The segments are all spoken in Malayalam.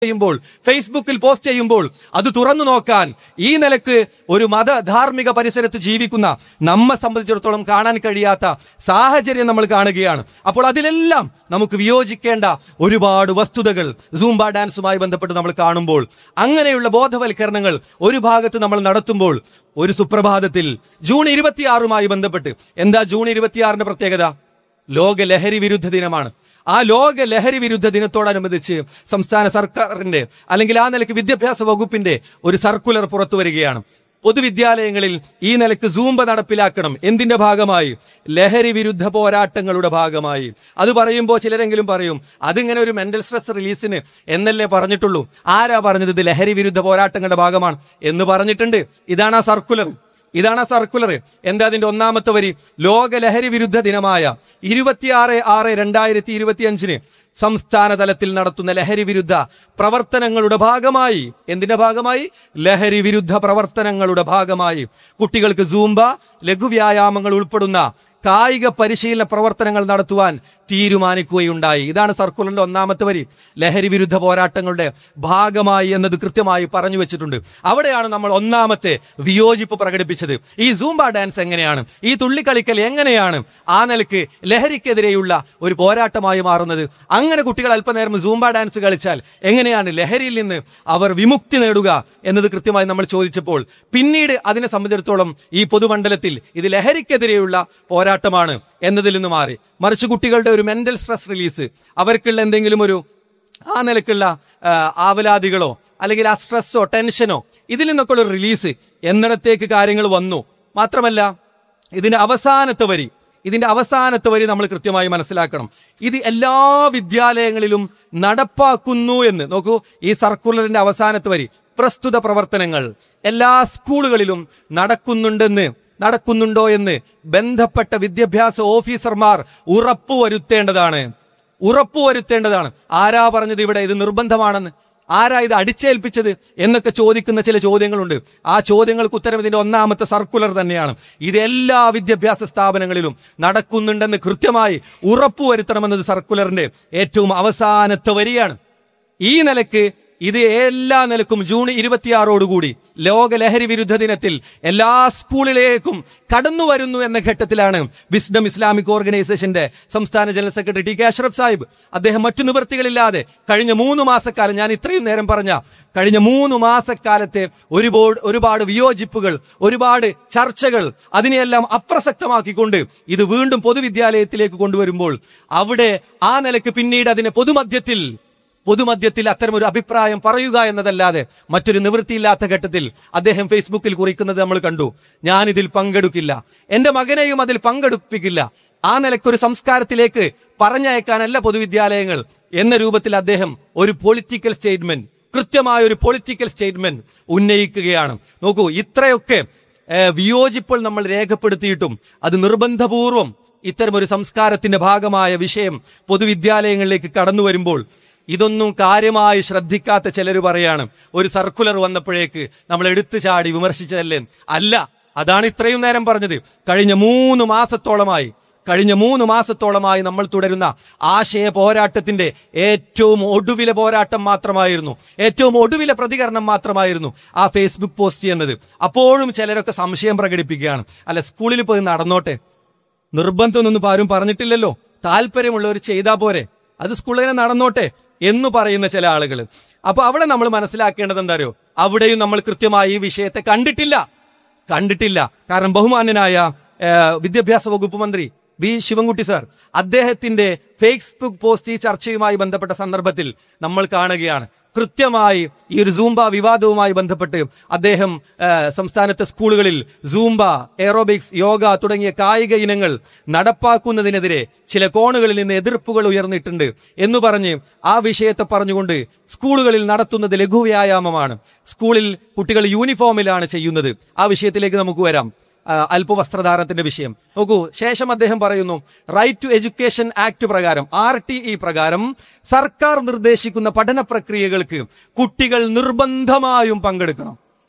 ചെയ്യുമ്പോൾ ഫേസ്ബുക്കിൽ പോസ്റ്റ് ചെയ്യുമ്പോൾ അത് തുറന്നു നോക്കാൻ ഈ നിലക്ക് ഒരു മത ധാർമ്മിക പരിസരത്ത് ജീവിക്കുന്ന നമ്മെ സംബന്ധിച്ചിടത്തോളം കാണാൻ കഴിയാത്ത സാഹചര്യം നമ്മൾ കാണുകയാണ് അപ്പോൾ അതിലെല്ലാം നമുക്ക് വിയോജിക്കേണ്ട ഒരുപാട് വസ്തുതകൾ സൂംബ ഡാൻസുമായി ബന്ധപ്പെട്ട് നമ്മൾ കാണുമ്പോൾ അങ്ങനെയുള്ള ബോധവൽക്കരണങ്ങൾ ഒരു ഭാഗത്ത് നമ്മൾ നടത്തുമ്പോൾ ഒരു സുപ്രഭാതത്തിൽ ജൂൺ ഇരുപത്തിയാറുമായി ബന്ധപ്പെട്ട് എന്താ ജൂൺ ഇരുപത്തിയാറിന്റെ പ്രത്യേകത ലോക ലഹരി വിരുദ്ധ ദിനമാണ് ആ ലോക ലഹരി വിരുദ്ധ ദിനത്തോടനുബന്ധിച്ച് സംസ്ഥാന സർക്കാരിന്റെ അല്ലെങ്കിൽ ആ നിലയ്ക്ക് വിദ്യാഭ്യാസ വകുപ്പിന്റെ ഒരു സർക്കുലർ പുറത്തു വരികയാണ് പൊതുവിദ്യാലയങ്ങളിൽ ഈ നിലക്ക് സൂംബ നടപ്പിലാക്കണം എന്തിന്റെ ഭാഗമായി ലഹരി വിരുദ്ധ പോരാട്ടങ്ങളുടെ ഭാഗമായി അത് പറയുമ്പോൾ ചിലരെങ്കിലും പറയും അതിങ്ങനെ ഒരു മെന്റൽ സ്ട്രെസ് റിലീസിന് എന്നല്ലേ പറഞ്ഞിട്ടുള്ളൂ ആരാ പറഞ്ഞത് ഇത് ലഹരി വിരുദ്ധ പോരാട്ടങ്ങളുടെ ഭാഗമാണ് എന്ന് പറഞ്ഞിട്ടുണ്ട് ഇതാണ് ആ സർക്കുലർ ഇതാണ് ആ സർക്കുലർ എന്താ അതിന്റെ ഒന്നാമത്തെ വരി ലോക ലഹരി വിരുദ്ധ ദിനമായ ഇരുപത്തിയാറ് ആറ് രണ്ടായിരത്തി ഇരുപത്തി അഞ്ചിന് സംസ്ഥാന തലത്തിൽ നടത്തുന്ന ലഹരി വിരുദ്ധ പ്രവർത്തനങ്ങളുടെ ഭാഗമായി എന്തിന്റെ ഭാഗമായി ലഹരി വിരുദ്ധ പ്രവർത്തനങ്ങളുടെ ഭാഗമായി കുട്ടികൾക്ക് സൂംബ ലഘുവ്യായാമങ്ങൾ ഉൾപ്പെടുന്ന കായിക പരിശീലന പ്രവർത്തനങ്ങൾ നടത്തുവാൻ തീരുമാനിക്കുകയുണ്ടായി ഇതാണ് സർക്കുലറിന്റെ ഒന്നാമത്തെ വരി ലഹരി വിരുദ്ധ പോരാട്ടങ്ങളുടെ ഭാഗമായി എന്നത് കൃത്യമായി പറഞ്ഞു വെച്ചിട്ടുണ്ട് അവിടെയാണ് നമ്മൾ ഒന്നാമത്തെ വിയോജിപ്പ് പ്രകടിപ്പിച്ചത് ഈ സൂംബ ഡാൻസ് എങ്ങനെയാണ് ഈ തുള്ളിക്കളിക്കൽ എങ്ങനെയാണ് ആ നിലക്ക് ലഹരിക്കെതിരെയുള്ള ഒരു പോരാട്ടമായി മാറുന്നത് അങ്ങനെ കുട്ടികൾ അല്പനേരം സൂംബ ഡാൻസ് കളിച്ചാൽ എങ്ങനെയാണ് ലഹരിയിൽ നിന്ന് അവർ വിമുക്തി നേടുക എന്നത് കൃത്യമായി നമ്മൾ ചോദിച്ചപ്പോൾ പിന്നീട് അതിനെ സംബന്ധിച്ചിടത്തോളം ഈ പൊതുമണ്ഡലത്തിൽ ഇത് ലഹരിക്കെതിരെയുള്ള പോരാട്ടമാണ് എന്നതിൽ നിന്ന് മാറി മറിച്ച് കുട്ടികളുടെ ഒരു മെന്റൽ സ്ട്രെസ് റിലീസ് അവർക്കുള്ള എന്തെങ്കിലും ഒരു ആ നിലക്കുള്ള ആ, ആവലാതികളോ അല്ലെങ്കിൽ ആ സ്ട്രെസ്സോ ടെൻഷനോ ഇതിൽ നിന്നൊക്കെയുള്ള ഒരു റിലീസ് എന്നിടത്തേക്ക് കാര്യങ്ങൾ വന്നു മാത്രമല്ല ഇതിന്റെ അവസാനത്തെ വരി ഇതിന്റെ അവസാനത്തെ വരി നമ്മൾ കൃത്യമായി മനസ്സിലാക്കണം ഇത് എല്ലാ വിദ്യാലയങ്ങളിലും നടപ്പാക്കുന്നു എന്ന് നോക്കൂ ഈ സർക്കുലറിന്റെ അവസാനത്തെ വരി പ്രസ്തുത പ്രവർത്തനങ്ങൾ എല്ലാ സ്കൂളുകളിലും നടക്കുന്നുണ്ടെന്ന് നടക്കുന്നുണ്ടോ എന്ന് ബന്ധപ്പെട്ട വിദ്യാഭ്യാസ ഓഫീസർമാർ ഉറപ്പുവരുത്തേണ്ടതാണ് ഉറപ്പുവരുത്തേണ്ടതാണ് ആരാ പറഞ്ഞത് ഇവിടെ ഇത് നിർബന്ധമാണെന്ന് ആരാ ഇത് അടിച്ചേൽപ്പിച്ചത് എന്നൊക്കെ ചോദിക്കുന്ന ചില ചോദ്യങ്ങളുണ്ട് ആ ചോദ്യങ്ങൾക്ക് ഉത്തരം ഇതിന്റെ ഒന്നാമത്തെ സർക്കുലർ തന്നെയാണ് ഇത് എല്ലാ വിദ്യാഭ്യാസ സ്ഥാപനങ്ങളിലും നടക്കുന്നുണ്ടെന്ന് കൃത്യമായി ഉറപ്പുവരുത്തണമെന്നത് സർക്കുലറിന്റെ ഏറ്റവും അവസാനത്തെ വരിയാണ് ഈ നിലക്ക് ഇത് എല്ലാ നിലക്കും ജൂൺ ഇരുപത്തിയാറോടുകൂടി ലോക ലഹരി വിരുദ്ധ ദിനത്തിൽ എല്ലാ സ്കൂളിലേക്കും കടന്നു വരുന്നു എന്ന ഘട്ടത്തിലാണ് വിസ്ഡം ഇസ്ലാമിക് ഓർഗനൈസേഷന്റെ സംസ്ഥാന general secretary T K Ashraf Sahib അദ്ദേഹം മറ്റു നിവൃത്തികളില്ലാതെ കഴിഞ്ഞ മൂന്ന് മാസക്കാലം ഞാൻ ഇത്രയും നേരം പറഞ്ഞ കഴിഞ്ഞ മൂന്ന് മാസക്കാലത്തെ ഒരുപാട് ഒരുപാട് വിയോജിപ്പുകൾ ഒരുപാട് ചർച്ചകൾ അതിനെയെല്ലാം അപ്രസക്തമാക്കിക്കൊണ്ട് ഇത് വീണ്ടും പൊതുവിദ്യാലയത്തിലേക്ക് കൊണ്ടുവരുമ്പോൾ അവിടെ ആ നിലക്ക് പിന്നീട് അതിനെ പൊതുമധ്യത്തിൽ പൊതുമധ്യത്തിൽ അത്തരമൊരു അഭിപ്രായം പറയുക എന്നതല്ലാതെ മറ്റൊരു നിവൃത്തിയില്ലാത്ത ഘട്ടത്തിൽ അദ്ദേഹം ഫേസ്ബുക്കിൽ കുറിക്കുന്നത് നമ്മൾ കണ്ടു ഞാൻ ഇതിൽ പങ്കെടുക്കില്ല എന്റെ മകനെയും അതിൽ പങ്കെടുപ്പിക്കില്ല ആ നിലക്കൊരു സംസ്കാരത്തിലേക്ക് പറഞ്ഞയക്കാനല്ല പൊതുവിദ്യാലയങ്ങൾ എന്ന രൂപത്തിൽ അദ്ദേഹം ഒരു പൊളിറ്റിക്കൽ സ്റ്റേറ്റ്മെന്റ് കൃത്യമായ ഒരു പൊളിറ്റിക്കൽ സ്റ്റേറ്റ്മെന്റ് ഉന്നയിക്കുകയാണ് നോക്കൂ ഇത്രയൊക്കെ ഏഹ്, വിയോജിപ്പുകൾ നമ്മൾ രേഖപ്പെടുത്തിയിട്ടും അത് നിർബന്ധപൂർവം ഇത്തരം ഒരു സംസ്കാരത്തിന്റെ ഭാഗമായ വിഷയം പൊതുവിദ്യാലയങ്ങളിലേക്ക് കടന്നു വരുമ്പോൾ ഇതൊന്നും കാര്യമായി ശ്രദ്ധിക്കാത്ത ചിലർ പറയാണ് ഒരു സർക്കുലർ വന്നപ്പോഴേക്ക് നമ്മൾ എടുത്തു ചാടി വിമർശിച്ചതല്ലേ അല്ല അതാണ് ഇത്രയും നേരം പറഞ്ഞത് കഴിഞ്ഞ മൂന്ന് മാസത്തോളമായി കഴിഞ്ഞ മൂന്ന് മാസത്തോളമായി നമ്മൾ തുടരുന്ന ആശയ പോരാട്ടത്തിന്റെ ഏറ്റവും ഒടുവിലെ പോരാട്ടം മാത്രമായിരുന്നു ഏറ്റവും ഒടുവിലെ പ്രതികരണം മാത്രമായിരുന്നു ആ ഫേസ്ബുക്ക് പോസ്റ്റ് ചെയ്യുന്നത് അപ്പോഴും ചിലരൊക്കെ സംശയം പ്രകടിപ്പിക്കുകയാണ് അല്ല സ്കൂളിൽ പോയി നടന്നോട്ടെ നിർബന്ധമൊന്നും ആരും പറഞ്ഞിട്ടില്ലല്ലോ താല്പര്യമുള്ളവർ ചെയ്താൽ പോരെ അത് സ്കൂളിൽ തന്നെ നടന്നോട്ടെ എന്ന് പറയുന്ന ചില ആളുകൾ അപ്പൊ അവിടെ നമ്മൾ മനസ്സിലാക്കേണ്ടത് എന്താ അറിയോ അവിടെയും നമ്മൾ കൃത്യമായി ഈ വിഷയത്തെ കണ്ടിട്ടില്ല കണ്ടിട്ടില്ല കാരണം ബഹുമാന്യനായ ഏഹ്, വിദ്യാഭ്യാസ വകുപ്പ് മന്ത്രി വി ശിവൻകുട്ടി സാർ അദ്ദേഹത്തിന്റെ ഫേസ്ബുക്ക് പോസ്റ്റ് ഈ ചർച്ചയുമായി ബന്ധപ്പെട്ട സന്ദർഭത്തിൽ നമ്മൾ കാണുകയാണ് കൃത്യമായി ഈ ഒരു സൂംബ വിവാദവുമായി ബന്ധപ്പെട്ട് അദ്ദേഹം ഏഹ്, സംസ്ഥാനത്തെ സ്കൂളുകളിൽ സൂംബ എയറോബിക്സ് യോഗ തുടങ്ങിയ കായിക ഇനങ്ങൾ നടപ്പാക്കുന്നതിനെതിരെ ചില കോണുകളിൽ നിന്ന് എതിർപ്പുകൾ ഉയർന്നിട്ടുണ്ട് എന്ന് പറഞ്ഞ് ആ വിഷയത്തെ പറഞ്ഞുകൊണ്ട് സ്കൂളുകളിൽ നടത്തുന്നത് ലഘുവ്യായാമമാണ് സ്കൂളിൽ കുട്ടികൾ യൂണിഫോമിലാണ് ചെയ്യുന്നത് ആ വിഷയത്തിലേക്ക് നമുക്ക് വരാം ആ, അല്പവസ്ത്രധാരണത്തിന്റെ വിഷയം നോക്കൂ ശേഷം അദ്ദേഹം പറയുന്നു റൈറ്റ് ടു എഡ്യൂക്കേഷൻ ആക്ട് പ്രകാരം ആർ ടി ഇ പ്രകാരം സർക്കാർ നിർദ്ദേശിക്കുന്ന പഠന പ്രക്രിയകൾക്ക് കുട്ടികൾ നിർബന്ധമായും പങ്കെടുക്കണം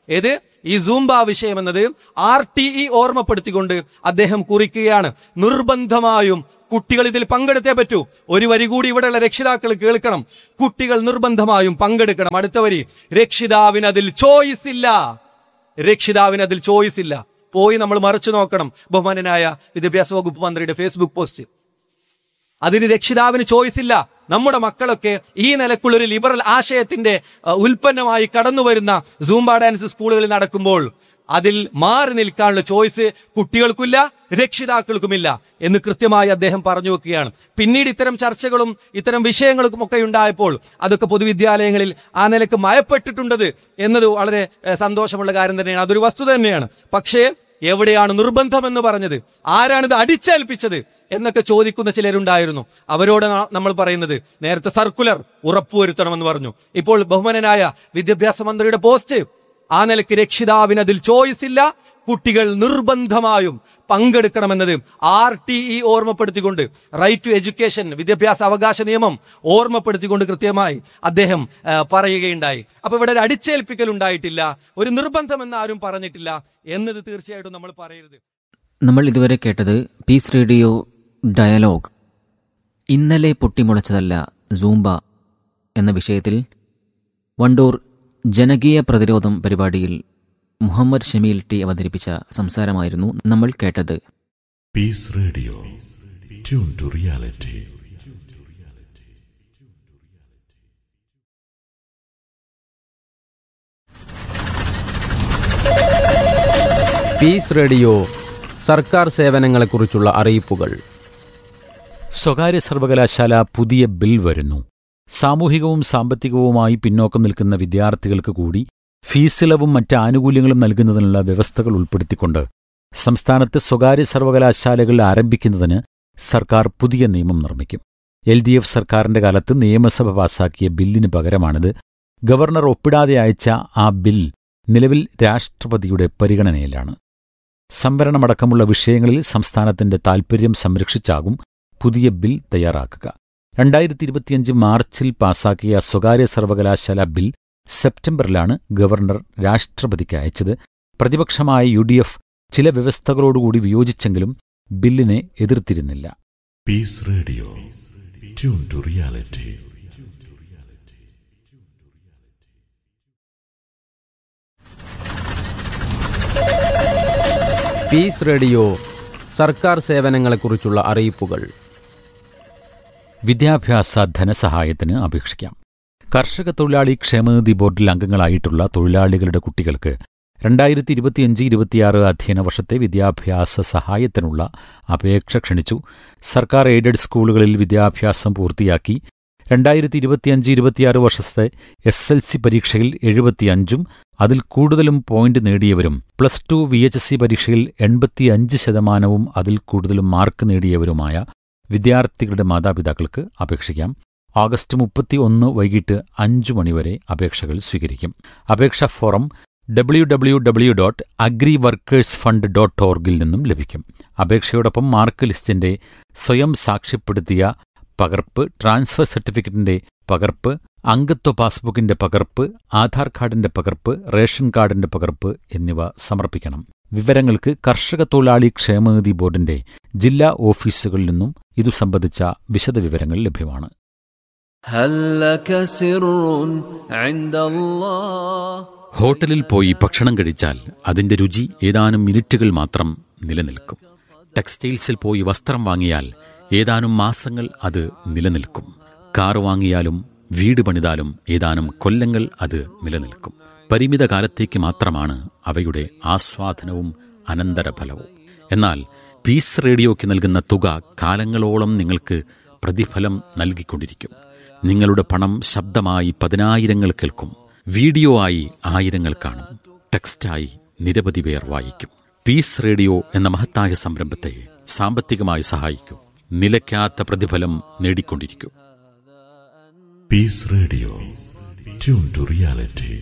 ഏത് ഈ സൂംബ വിഷയം എന്നത് ആർ ടി ഇ ഓർമ്മപ്പെടുത്തിക്കൊണ്ട് അദ്ദേഹം കുറിക്കുകയാണ് നിർബന്ധമായും കുട്ടികൾ ഇതിൽ പങ്കെടുത്തേ പറ്റൂ ഒരു വരി കൂടി ഇവിടെയുള്ള രക്ഷിതാക്കൾ കേൾക്കണം കുട്ടികൾ നിർബന്ധമായും പങ്കെടുക്കണം അടുത്ത വരി രക്ഷിതാവിന് അതിൽ ചോയ്സ് ഇല്ല രക്ഷിതാവിന് അതിൽ ചോയ്സ് ഇല്ല പോയി നമ്മൾ മറിച്ചു നോക്കണം ബഹുമാനനായ വിദ്യാഭ്യാസ വകുപ്പ് മന്ത്രിയുടെ ഫേസ്ബുക്ക് പോസ്റ്റ് അതിന് രക്ഷിതാവിന് ചോയ്സ് ഇല്ല നമ്മുടെ മക്കളൊക്കെ ഈ നിലക്കുള്ള ഒരു ലിബറൽ ആശയത്തിന്റെ അഹ്, ഉൽപ്പന്നമായി കടന്നു വരുന്ന സൂംബ ഡാൻസ് സ്കൂളുകളിൽ നടക്കുമ്പോൾ അതിൽ മാറി നിൽക്കാനുള്ള ചോയ്സ് കുട്ടികൾക്കില്ല രക്ഷിതാക്കൾക്കുമില്ല എന്ന് കൃത്യമായി അദ്ദേഹം പറഞ്ഞു വെക്കുകയാണ് പിന്നീട് ഇത്തരം ചർച്ചകളും ഇത്തരം വിഷയങ്ങളും ഒക്കെ ഉണ്ടായപ്പോൾ അതൊക്കെ പൊതുവിദ്യാലയങ്ങളിൽ ആ നിലക്ക് മയപ്പെട്ടിട്ടുണ്ടത് എന്നത് വളരെ ഏഹ്, സന്തോഷമുള്ള കാര്യം തന്നെയാണ് അതൊരു വസ്തുത തന്നെയാണ് പക്ഷേ എവിടെയാണ് നിർബന്ധം എന്ന് പറഞ്ഞത് ആരാണിത് അടിച്ചേൽപ്പിച്ചത് എന്നൊക്കെ ചോദിക്കുന്ന ചിലരുണ്ടായിരുന്നു അവരോട് ന- നമ്മൾ പറയുന്നത് നേരത്തെ സർക്കുലർ ഉറപ്പുവരുത്തണമെന്ന് പറഞ്ഞു ഇപ്പോൾ ബഹുമാനനായ വിദ്യാഭ്യാസ മന്ത്രിയുടെ പോസ്റ്റ് ആ നിലയ്ക്ക് രക്ഷിതാവിന് അതിൽ ചോയ്സ് ഇല്ല കുട്ടികൾ നിർബന്ധമായും പങ്കെടുക്കണമെന്നത് ആർ ടി ഇ ഓർമ്മപ്പെടുത്തിക്കൊണ്ട് റൈറ്റ് ടു എഡ്യൂക്കേഷൻ വിദ്യാഭ്യാസ അവകാശ നിയമം ഓർമ്മപ്പെടുത്തിക്കൊണ്ട് കൃത്യമായി അദ്ദേഹം ആ, പറയുകയുണ്ടായി അപ്പൊ ഇവിടെ ഒരു അടിച്ചേൽപ്പിക്കൽ ഉണ്ടായിട്ടില്ല ഒരു നിർബന്ധം എന്ന് ആരും പറഞ്ഞിട്ടില്ല എന്നത് തീർച്ചയായിട്ടും നമ്മൾ പറയരുത് നമ്മൾ ഇതുവരെ കേട്ടത് പീസ് റേഡിയോ ഡയലോഗ് ഇന്നലെ പൊട്ടിമുളച്ചതല്ല സൂംബ എന്ന വിഷയത്തിൽ വണ്ടൂർ ജനകീയ പ്രതിരോധം പരിപാടിയിൽ മുഹമ്മദ് ഷമീൽ ടി അവതരിപ്പിച്ച സംസാരമായിരുന്നു നമ്മൾ കേട്ടത് Peace Radio. Tune to reality. Peace radio സർക്കാർ സേവനങ്ങളെക്കുറിച്ചുള്ള അറിയിപ്പുകൾ സ്വകാര്യ സർവകലാശാല പുതിയ ബിൽ വരുന്നു സാമൂഹികവും സാമ്പത്തികവുമായി പിന്നോക്കം നിൽക്കുന്ന വിദ്യാർത്ഥികൾക്ക് കൂടി ഫീസിളവും മറ്റ് ആനുകൂല്യങ്ങളും നൽകുന്നതിനുള്ള വ്യവസ്ഥകൾ ഉൾപ്പെടുത്തിക്കൊണ്ട് സംസ്ഥാനത്ത് സ്വകാര്യ സർവകലാശാലകൾ ആരംഭിക്കുന്നതിന് സർക്കാർ പുതിയ നിയമം നിർമ്മിക്കും എൽ ഡി എഫ് സർക്കാരിന്റെ കാലത്ത് നിയമസഭ പാസാക്കിയ ബില്ലിന് പകരമാണിത് ഗവർണർ ഒപ്പിടാതെ അയച്ച ആ ബിൽ നിലവിൽ രാഷ്ട്രപതിയുടെ പരിഗണനയിലാണ് സംവരണമടക്കമുള്ള വിഷയങ്ങളിൽ സംസ്ഥാനത്തിന്റെ താൽപര്യം സംരക്ഷിച്ചാകും പുതിയ ബിൽ തയ്യാറാക്കുക രണ്ടായിരത്തി ഇരുപത്തിയഞ്ച് മാർച്ചിൽ പാസാക്കിയ സ്വകാര്യ സർവകലാശാല ബിൽ സെപ്റ്റംബറിലാണ് ഗവർണർ രാഷ്ട്രപതിക്ക് അയച്ചത് പ്രതിപക്ഷമായ യു ഡി എഫ് ചില വ്യവസ്ഥകളോടുകൂടി വിയോജിച്ചെങ്കിലും ബില്ലിനെ എതിർത്തിരുന്നില്ല Peace Radio. Tune to reality. Peace radio സർക്കാർ സേവനങ്ങളെക്കുറിച്ചുള്ള അറിയിപ്പുകൾ വിദ്യാഭ്യാസ ധനസഹായത്തിന് അപേക്ഷിക്കാം കർഷക തൊഴിലാളി ക്ഷേമനിധി ബോർഡിൽ അംഗങ്ങളായിട്ടുള്ള തൊഴിലാളികളുടെ കുട്ടികൾക്ക് രണ്ടായിരത്തി ഇരുപത്തിയഞ്ച് ഇരുപത്തിയാറ് അധ്യയന വർഷത്തെ വിദ്യാഭ്യാസ സഹായത്തിനുള്ള അപേക്ഷ ക്ഷണിച്ചു സർക്കാർ എയ്ഡഡ് സ്കൂളുകളിൽ വിദ്യാഭ്യാസം പൂർത്തിയാക്കി രണ്ടായിരത്തി ഇരുപത്തിയഞ്ച് ഇരുപത്തിയാറ് വർഷത്തെ എസ് എൽ സി പരീക്ഷയിൽ എഴുപത്തിയഞ്ചും അതിൽ കൂടുതലും പോയിന്റ് നേടിയവരും plus two V H S C പരീക്ഷയിൽ എൺപത്തിയഞ്ച് ശതമാനവും അതിൽ കൂടുതലും മാർക്ക് നേടിയവരുമായ വിദ്യാർത്ഥികളുടെ മാതാപിതാക്കൾക്ക് അപേക്ഷിക്കാം ഓഗസ്റ്റ് മുപ്പത്തി ഒന്ന് വൈകിട്ട് അഞ്ചു മണിവരെ അപേക്ഷകൾ സ്വീകരിക്കും അപേക്ഷാ form W W W dot agri workers fund dot ഓർഗിൽ നിന്നും ലഭിക്കും അപേക്ഷയോടൊപ്പം മാർക്ക് ലിസ്റ്റിന്റെ സ്വയം സാക്ഷ്യപ്പെടുത്തിയ പകർപ്പ് ട്രാൻസ്ഫർ സർട്ടിഫിക്കറ്റിന്റെ പകർപ്പ് അംഗത്വ പാസ്ബുക്കിന്റെ പകർപ്പ് ആധാർ കാർഡിന്റെ പകർപ്പ് റേഷൻ കാർഡിന്റെ പകർപ്പ് എന്നിവ സമർപ്പിക്കണം വിവരങ്ങൾക്ക് കർഷക തൊഴിലാളി ക്ഷേമനിധി ബോർഡിന്റെ ജില്ലാ ഓഫീസുകളിൽ നിന്നും ഇതു സംബന്ധിച്ച വിശദവിവരങ്ങൾ ലഭ്യമാണ് هل لك سر عند الله ഹോട്ടലിൽ പോയി ഭക്ഷണം കഴിച്ചാൽ അതിന്റെ രുചി ഏതാനും മിനിറ്റുകൾ മാത്രം നിലനിൽക്കും ടെക്സ്റ്റൈൽസിൽ പോയി വസ്ത്രം വാങ്ങിയാൽ ഏതാനും മാസങ്ങൾ അത് നിലനിൽക്കും കാർ വാങ്ങിയാലും വീട് പണിതാലും ഏതാനും കൊല്ലങ്ങൾ അത് നിലനിൽക്കും പരിമിത കാലത്തേക്ക് മാത്രമാണ് അവയുടെ ആസ്വാദനവും അനന്തരഫലവും എന്നാൽ പീസ് റേഡിയോയ്ക്ക് നൽകുന്ന തുക കാലങ്ങളോളം നിങ്ങൾക്ക് പ്രതിഫലം നൽകിക്കൊണ്ടിരിക്കും നിങ്ങളുടെ പണം ശബ്ദമായി പതിനായിരങ്ങൾ കേൾക്കും വീഡിയോ ആയി ആയിരങ്ങൾ കാണും ടെക്സ്റ്റായി നിരവധി പേർ വായിക്കും പീസ് റേഡിയോ എന്ന മഹത്തായ സംരംഭത്തെ സാമ്പത്തികമായി സഹായിക്കൂ നിലയ്ക്കാത്ത പ്രതിഫലം നേടിക്കൊണ്ടിരിക്കൂ Peace Radio. Tune to reality.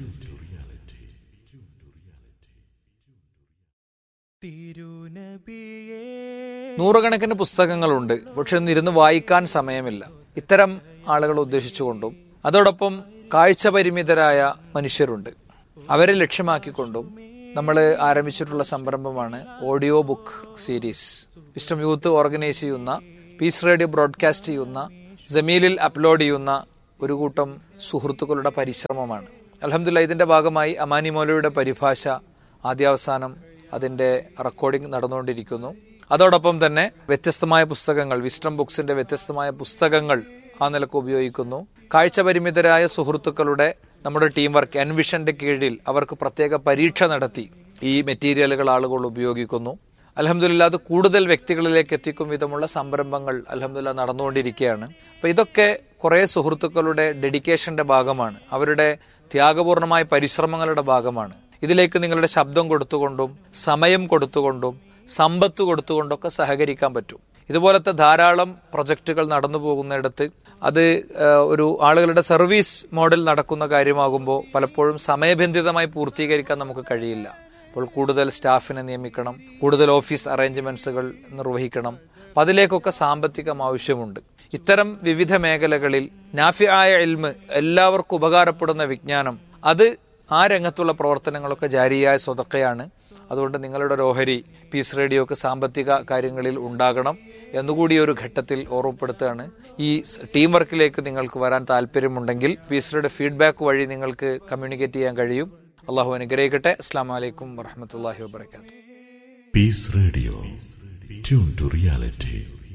നൂറുകണക്കിന് പുസ്തകങ്ങളുണ്ട് പക്ഷെ ഒന്നിരുന്ന് വായിക്കാൻ സമയമില്ല ഇത്തരം ആളുകളെ ഉദ്ദേശിച്ചുകൊണ്ടും അതോടൊപ്പം കാഴ്ച പരിമിതരായ മനുഷ്യരുണ്ട് അവരെ ലക്ഷ്യമാക്കിക്കൊണ്ടും നമ്മൾ ആരംഭിച്ചിട്ടുള്ള സംരംഭമാണ് audio book series wisdom youth organise ചെയ്യുന്ന പീസ് റേഡിയോ ബ്രോഡ്കാസ്റ്റ് ചെയ്യുന്ന ജമീലിൽ അപ്ലോഡ് ചെയ്യുന്ന ഒരു കൂട്ടം സുഹൃത്തുക്കളുടെ പരിശ്രമമാണ് അലഹമില്ല ഇതിന്റെ ഭാഗമായി അമാനി മൗലയുടെ പരിഭാഷ ആദ്യാവസാനം അതിന്റെ റെക്കോർഡിംഗ് നടന്നുകൊണ്ടിരിക്കുന്നു അതോടൊപ്പം തന്നെ വ്യത്യസ്തമായ പുസ്തകങ്ങൾ വിസ്റ്റം ബുക്സിന്റെ വ്യത്യസ്തമായ പുസ്തകങ്ങൾ ആ നിലക്ക് ഉപയോഗിക്കുന്നു കാഴ്ച പരിമിതരായ സുഹൃത്തുക്കളുടെ നമ്മുടെ ടീം വർക്ക് എൻവിഷന്റെ കീഴിൽ അവർക്ക് പ്രത്യേക പരീക്ഷ നടത്തി ഈ മെറ്റീരിയലുകൾ ആളുകൾ ഉപയോഗിക്കുന്നു അലഹമില്ല അത് കൂടുതൽ വ്യക്തികളിലേക്ക് എത്തിക്കും വിധമുള്ള സംരംഭങ്ങൾ അലഹമില്ല നടന്നുകൊണ്ടിരിക്കുകയാണ് അപ്പൊ ഇതൊക്കെ കുറെ സുഹൃത്തുക്കളുടെ ഡെഡിക്കേഷന്റെ ഭാഗമാണ് അവരുടെ ത്യാഗപൂർണമായ പരിശ്രമങ്ങളുടെ ഭാഗമാണ് ഇതിലേക്ക് നിങ്ങളുടെ ശബ്ദം കൊടുത്തുകൊണ്ടും സമയം കൊടുത്തുകൊണ്ടും സമ്പത്ത് കൊടുത്തുകൊണ്ടൊക്കെ സഹകരിക്കാൻ പറ്റും ഇതുപോലത്തെ ധാരാളം പ്രൊജക്റ്റുകൾ നടന്നു പോകുന്നിടത്ത് അത് ഏഹ്, ഒരു ആളുകളുടെ സർവീസ് മോഡൽ നടക്കുന്ന കാര്യമാകുമ്പോൾ പലപ്പോഴും സമയബന്ധിതമായി പൂർത്തീകരിക്കാൻ നമുക്ക് കഴിയില്ല അപ്പോൾ കൂടുതൽ സ്റ്റാഫിനെ നിയമിക്കണം കൂടുതൽ ഓഫീസ് അറേഞ്ച്മെന്റ്സുകൾ നിർവഹിക്കണം അപ്പം അതിലേക്കൊക്കെ സാമ്പത്തികം ആവശ്യമുണ്ട് ഇത്തരം വിവിധ മേഖലകളിൽ നാഫിയായ എൽമ് എല്ലാവർക്കും ഉപകാരപ്പെടുന്ന വിജ്ഞാനം അത് ആ രംഗത്തുള്ള പ്രവർത്തനങ്ങളൊക്കെ ജാരിയായ സ്വതക്കയാണ് അതുകൊണ്ട് നിങ്ങളുടെ ഒരു ഓഹരി പീസ് റേഡിയോക്ക് സാമ്പത്തിക കാര്യങ്ങളിൽ ഉണ്ടാകണം എന്നുകൂടി ഒരു ഘട്ടത്തിൽ ഓർമ്മപ്പെടുത്തുകയാണ് ഈ സ് ടീം വർക്കിലേക്ക് നിങ്ങൾക്ക് വരാൻ താല്പര്യമുണ്ടെങ്കിൽ പീസ് റേഡിയോ ഫീഡ്ബാക്ക് വഴി നിങ്ങൾക്ക് കമ്മ്യൂണിക്കേറ്റ് ചെയ്യാൻ കഴിയും അള്ളാഹു അനുഗ്രഹിക്കട്ടെ അസ്സാം വലൈക്കും വറഹമത്തല്ലാഹി വാബർക്കാത്തു Peace Radio. Tune to reality.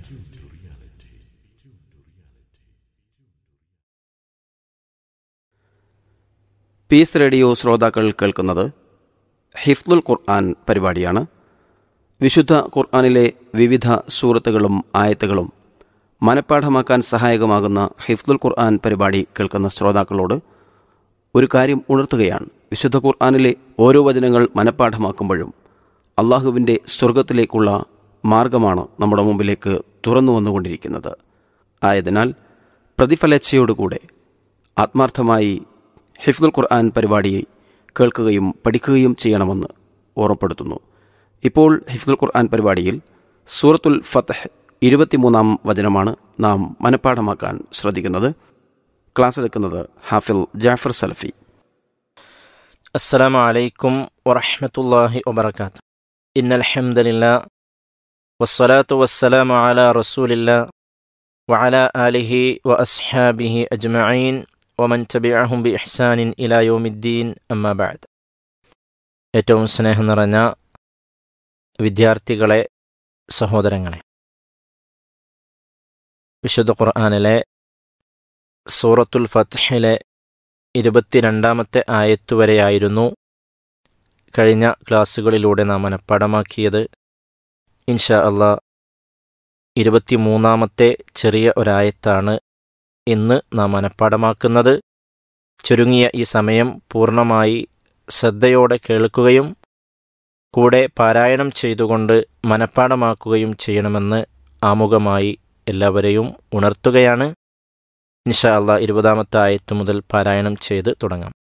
Peace radio ശ്രോതാക്കൾ കേൾക്കുന്നത് ഹിഫ്ലുൽ ഖുർആൻ പരിപാടിയാണ് വിശുദ്ധ ഖുർആനിലെ വിവിധ സൂറത്തുകളും ആയത്തുകളും മനഃപ്പാഠമാക്കാൻ സഹായകമാകുന്ന ഹിഫ്ലുൽ ഖുർആൻ പരിപാടി കേൾക്കുന്ന ശ്രോതാക്കളോട് ഒരു കാര്യം ഉണർത്തുകയാണ് വിശുദ്ധ ഖുർആനിലെ ഓരോ വചനങ്ങൾ മനഃപ്പാഠമാക്കുമ്പോഴും അള്ളാഹുവിൻ്റെ സ്വർഗത്തിലേക്കുള്ള മാർഗമാണ് നമ്മുടെ മുമ്പിലേക്ക് തുറന്നു വന്നുകൊണ്ടിരിക്കുന്നത് ആയതിനാൽ പ്രതിഫലേച്ഛയോടുകൂടെ ആത്മാർത്ഥമായി ഹിഫ്ദുൽ ഖുർആൻ പരിപാടി കേൾക്കുകയും പഠിക്കുകയും ചെയ്യണമെന്ന് ഓർമ്മപ്പെടുത്തുന്നു ഇപ്പോൾ ഹിഫ്ദുൽ ഖുർആൻ പരിപാടിയിൽ സൂറത്തുൽ ഫത്തഹ് ഇരുപത്തിമൂന്നാം വചനമാണ് നാം മനഃപ്പാഠമാക്കാൻ ശ്രദ്ധിക്കുന്നത് ക്ലാസ് എടുക്കുന്നത് ഹാഫിൽ ജാഫർ സലഫി السلام عليكم ورحمة الله وبركاته إن الحمد لله والصلاة والسلام على رسول الله وعلى آله وأصحابه أجمعين ومن تبعهم بإحسان إلى يوم الدين أما بعد ഏറ്റവും സ്നേഹം നിറഞ്ഞ വിദ്യാർത്ഥികളെ സഹോദരങ്ങളെ വിശുദ്ധ ഖുർആാനിലെ സൂറത്തുൽ ഫത്ഹിലെ ഇരുപത്തിരണ്ടാമത്തെ ആയത്തുവരെയായിരുന്നു കഴിഞ്ഞ ക്ലാസ്സുകളിലൂടെ നാം മനഃപ്പാടമാക്കിയത് ഇൻഷാ അള്ളാ ഇരുപത്തിമൂന്നാമത്തെ ചെറിയ ഒരായത്താണ് ഇന്ന് നാം മനഃപ്പാടമാക്കുന്നത് ചുരുങ്ങിയ ഈ സമയം പൂർണ്ണമായി ശ്രദ്ധയോടെ കേൾക്കുകയും കൂടെ പാരായണം ചെയ്തുകൊണ്ട് മനഃപ്പാടമാക്കുകയും ചെയ്യണമെന്ന് ആമുഖമായി എല്ലാവരെയും ഉണർത്തുകയാണ് ഇൻഷാ അള്ളാ ഇരുപതാമത്തെ ആയത്ത് മുതൽ പാരായണം ചെയ്ത് തുടങ്ങാം